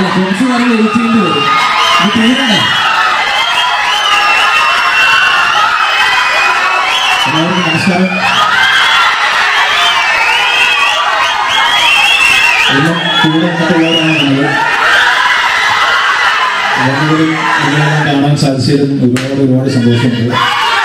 അല്ല കുറച്ച് നേരം വെയിറ്റ് ചെയ്യേണ്ടി വരും ഇത് തീരണ്ടേ എല്ലാവർക്കും നമസ്കാരം എല്ലാം കൂടെ നിന്നിട്ടുള്ളവരാണ് നമ്മൾ എല്ലാവരും എല്ലാം കാണാൻ സാധിച്ചതിലും ഒരുപാട് ഒരുപാട് സന്തോഷമുണ്ട്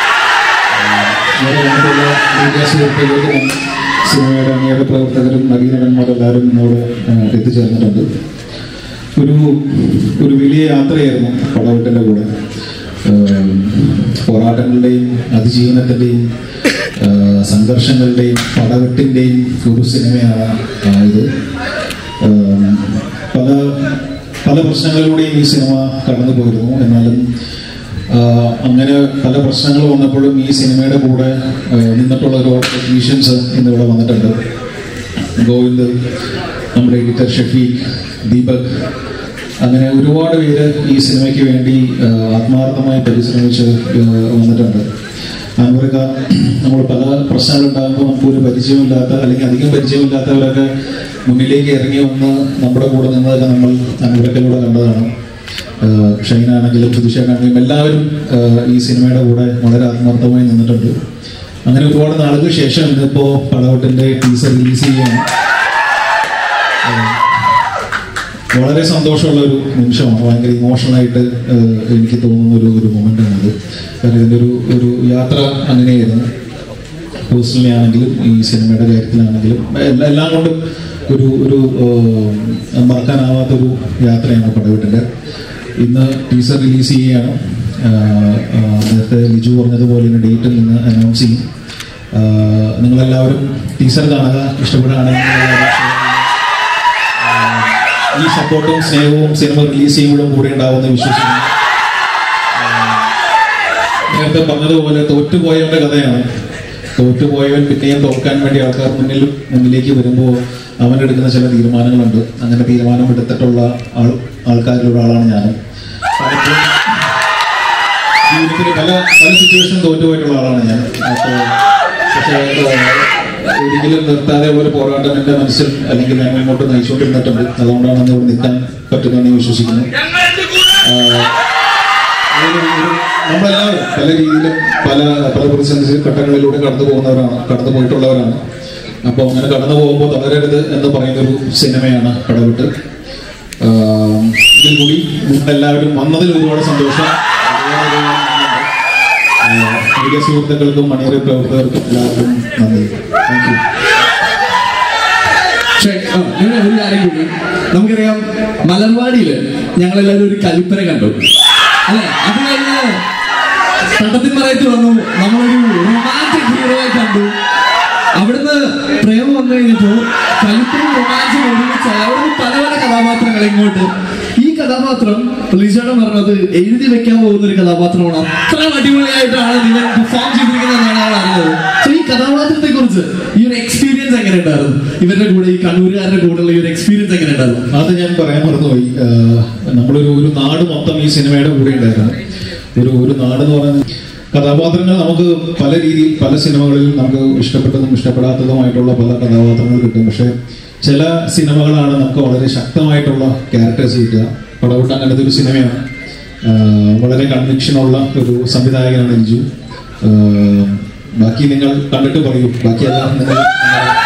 ഇവിടെ വന്നിട്ടുള്ള മീഡിയ സുഹൃത്തുക്കൾക്കും സിനിമയുടെ അണിയറ പ്രവർത്തകരും നടീനടന്മാരെല്ലാവരും ഇന്നോട് എത്തിച്ചേർന്നിട്ടുണ്ട് ഒരു ഒരു വലിയ യാത്രയായിരുന്നു പടവെട്ടിൻ്റെ കൂടെ ഏം, പോരാട്ടങ്ങളുടെയും അതിജീവനത്തിൻ്റെയും സംഘർഷങ്ങളുടെയും പടവെട്ടിൻ്റെയും ഒരു സിനിമയാണ് ആ, ഇത് ഏം, പല പല പ്രശ്നങ്ങളിലൂടെയും ഈ സിനിമ കടന്നു പോയിരുന്നു എന്നാലും ആ, അങ്ങനെ പല പ്രശ്നങ്ങൾ വന്നപ്പോഴും ഈ സിനിമയുടെ കൂടെ ആ, നിന്നിട്ടുള്ള ഒരുപാട് ടെക്നീഷ്യൻസ് ഇന്നിവിടെ വന്നിട്ടുണ്ട് ഗോവിന്ദ് നമ്മുടെ എഡിറ്റർ ഷഫീഖ് ദീപക് അങ്ങനെ ഒരുപാട് പേര് ഈ സിനിമയ്ക്ക് വേണ്ടി ആ, ആത്മാർത്ഥമായി പരിശ്രമിച്ച് ആ, വന്നിട്ടുണ്ട് അൻവർക്ക് നമ്മൾ പല പ്രശ്നങ്ങൾ ഉണ്ടാകുമ്പോൾ നമുക്കൊരു പരിചയമില്ലാത്ത അല്ലെങ്കിൽ അധികം പരിചയമില്ലാത്തവരൊക്കെ മുന്നിലേക്ക് ഇറങ്ങി വന്ന് നമ്മുടെ കൂടെ നിന്നതൊക്കെ നമ്മൾ അൻവരക്കിലൂടെ കണ്ടതാണ് ആഹ് ഷൈനാണെങ്കിലും സുധിഷാണെങ്കിലും എല്ലാവരും ആഹ് ഈ സിനിമയുടെ കൂടെ വളരെ ആത്മാർത്ഥമായി നിന്നിട്ടുണ്ട് അങ്ങനെ ഒരുപാട് നാളുകൾക്ക് ശേഷം ഇന്നിപ്പോ പടവട്ടിന്റെ ടീസർ റിലീസ് ചെയ്യാണ് ആഹ് വളരെ സന്തോഷമുള്ള ഒരു നിമിഷമാണ് ഭയങ്കര ഇമോഷണലായിട്ട് എനിക്ക് തോന്നുന്ന ഒരു ഒരു മൊമെന്റ് ആണത് കാരണം ഇതിന്റെ ഒരു ഒരു യാത്ര അങ്ങനെയായിരുന്നു പേഴ്സണലി ആണെങ്കിലും ഈ സിനിമയുടെ കാര്യത്തിലാണെങ്കിലും എല്ലാ- എല്ലാം കൊണ്ടും ഒരു ഒരു ഏഹ്, മറക്കാനാവാത്തൊരു യാത്രയാണ് പടവെട്ടിൻ്റെ ഇന്ന് ടീസർ റിലീസ് ചെയ്യുകയാണ് ആഹ്, ആഹ്, നേരത്തെ ലിജു പറഞ്ഞതുപോലെ തന്നെ ഡേറ്റിൽ നിന്ന് അനൗൺസ് ചെയ്യും ആഹ്, നിങ്ങളെല്ലാവരും ടീസർ കാണുക ഇഷ്ടപ്പെടുകയാണെങ്കിൽ നിങ്ങളെല്ലാവരും share ചെയ്യുക. ആഹ്, ഈ സപ്പോർട്ടും സ്നേഹവും സിനിമ റിലീസ് ചെയ്യുമ്പോഴും കൂടെ ഉണ്ടാവുമെന്ന് വിശ്വസിക്കുന്നു നേരത്തെ പറഞ്ഞതുപോലെ തോറ്റുപോയവന്റെ കഥയാണ് തോറ്റുപോയവൻ പിന്നെയും തോൽക്കാൻ വേണ്ടി ആൾക്കാർ മുന്നിൽ മുന്നിലേക്ക് വരുമ്പോൾ അവൻ എടുക്കുന്ന ചില തീരുമാനങ്ങളുണ്ട് അങ്ങനെ തീരുമാനം എടുത്തിട്ടുള്ള ആൾ ആൾക്കാരിൽ ഒരാളാണ് ഞാനും പലപ്പോഴും ജീവിതത്തിൽ പല പല സിറ്റുവേഷൻ തോറ്റുപോയിട്ടുള്ള ആളാണ് ഞാൻ അപ്പോൾ പക്ഷേ ഏഹ്, ഒരിക്കലും നിർത്താതെ ഒരു പോരാട്ടം എൻ്റെ മനസ്സിൽ അല്ലെങ്കിൽ ഞാൻ മുന്നോട്ട് നയിച്ചുകൊണ്ടിരുന്നിട്ടുണ്ട് അതുകൊണ്ടാണ് അന്ന് ഇവിടെ നിൽക്കാൻ പറ്റുന്നതെന്ന് ഞാൻ വിശ്വസിക്കുന്നു ആഹ്, ഒരു- ഒരു- നമ്മളെല്ലാവരും പല രീതിയിലും പല പല പ്രതിസന്ധി ഘട്ടങ്ങളിലൂടെ കടന്നു പോകുന്നവരാണ് കടന്നു പോയിട്ടുള്ളവരാണ് അപ്പോൾ അങ്ങനെ കടന്നു പോകുമ്പോൾ തളരരുത് എന്ന് പറയുന്ന ഒരു സിനിമയാണ് പടവിട്ട് ആം, ഇതിൽ കൂടി നിങ്ങളെല്ലാവരും വന്നതിൽ ഒരുപാട് സന്തോഷം ഒരുപാട് ഒരുപാട് നന്ദിയുണ്ട്. ആ, മീഡിയ സുഹൃത്തുക്കൾക്കും മണിയറ പ്രവർത്തകർക്കും എല്ലാവർക്കും നന്ദി താങ്ക് യു പക്ഷേ ആ, ഞാൻ ഒരു കാര്യം കൂടി നമുക്കറിയാം മലർവാടിയില് ഞങ്ങളെല്ലാവരും ഒരു കലിപ്പന കണ്ടു അല്ലെ അത് കഴിഞ്ഞ് തട്ടത്തിൻ പറയത്ത് വന്നു നമ്മളൊരു റൊമാൻറ്റിക് ഹീറോയെ കണ്ടു അവിടുന്ന് പ്രേമം വന്നു കഴിഞ്ഞപ്പോ കലിപ്പനും റൊമാൻസും ഒരുമിച്ച് അവിടുന്ന് പല പല കഥാപാത്രങ്ങൾ ഇങ്ങോട്ട് ഈ കഥാപാത്രം ലിജോടെ പറഞ്ഞത് എഴുതി വെക്കാൻ പോകുന്ന ഒരു കഥാപാത്രമാണ് അത്ര അടിപൊളിയായിട്ടാണ് നിങ്ങൾ പെർഫോം ചെയ്തിരിക്കുന്നതെന്നാണ് ആൾ അറിഞ്ഞത് സോ ഈ കഥാപാത്രത്തെ കുറിച്ച് ഈ ഒരു എക്സ്പീരിയൻസ് എങ്ങനെ ഉണ്ടായിരുന്നു ഇവരുടെ കൂടെ ഈ കണ്ണൂരുകാരുടെ കൂടെയുള്ള ഈ ഒരു എക്സ്പീരിയൻസ് എങ്ങനെ ഉണ്ടായിരുന്നു അത് ഞാൻ പറയാൻ മറന്നുപോയി ആഹ് നമ്മളൊരു ഒരു നാട് മൊത്തം ഈ സിനിമയുടെ കൂടെ ഉണ്ടായിരുന്നു ഒരു ഒരു നാട് എന്ന് പറയുന്നത് കഥാപാത്രങ്ങൾ നമുക്ക് പല രീതിയിൽ പല സിനിമകളിൽ നമുക്ക് ഇഷ്ടപ്പെട്ടതും ഇഷ്ടപ്പെടാത്തതുമായിട്ടുള്ള പല കഥാപാത്രങ്ങൾ കിട്ടും പക്ഷെ ചില സിനിമകളാണ് നമുക്ക് വളരെ ശക്തമായിട്ടുള്ള ക്യാരക്ടേഴ്സ് കിട്ടുക പടവിട്ട് അങ്ങനത്തെ ഒരു സിനിമയാണ് ആഹ് വളരെ കൺവിക്ഷനുള്ള ഒരു സംവിധായകനാണ് ലിജു ആഹ് ബാക്കി നിങ്ങൾ കണ്ടിട്ട് പറയൂ ബാക്കിയെല്ലാം നിങ്ങൾ